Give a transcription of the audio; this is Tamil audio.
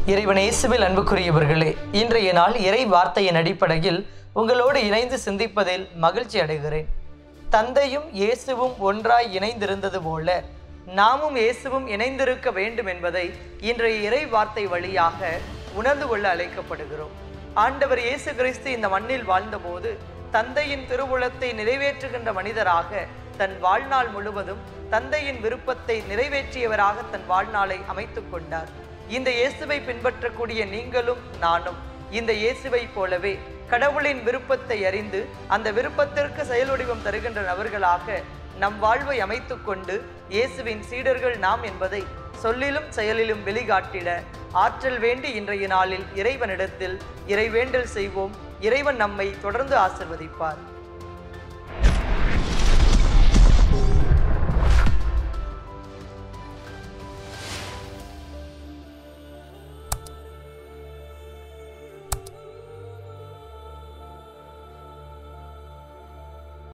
இறைவன் இயேசுவில் அன்புக்குரியவர்களே இன்றைய நாள் இறை வார்த்தையின் அடிப்படையில் உங்களோடு இணைந்து சிந்திப்பதில் மகிழ்ச்சி அடைகிறேன் தந்தையும் இயேசுவும் ஒன்றாய் இணைந்திருந்தது போல நாமும் இயேசுவும் இணைந்திருக்க வேண்டும் என்பதை இன்றைய இறை வார்த்தை வழியாக உணர்ந்து கொள்ள அழைக்கப்படுகிறோம் ஆண்டவர் இயேசு கிறிஸ்து இந்த மண்ணில் வாழ்ந்தபோது தந்தையின் திருவுளத்தை நிறைவேற்றுகின்ற மனிதராக தன் வாழ்நாள் முழுவதும் தந்தையின் விருப்பத்தை நிறைவேற்றியவராக தன் வாழ்நாளை அமைத்துக் கொண்டார் இந்த இயேசுவை பின்பற்றக்கூடிய நீங்களும் நானும் இந்த இயேசுவை போலவே கடவுளின் விருப்பத்தை அறிந்து அந்த விருப்பத்திற்கு செயல்வடிவம் தருகின்ற நபர்களாக நம் வாழ்வை அமைத்துக் கொண்டு இயேசுவின் சீடர்கள் நாம் என்பதை சொல்லிலும் செயலிலும் வெளிகாட்டிட ஆற்றல் வேண்டி இன்றைய நாளில் இறைவனிடத்தில் இறைவேண்டல் செய்வோம் இறைவன் நம்மை தொடர்ந்து ஆசிர்வதிப்பார்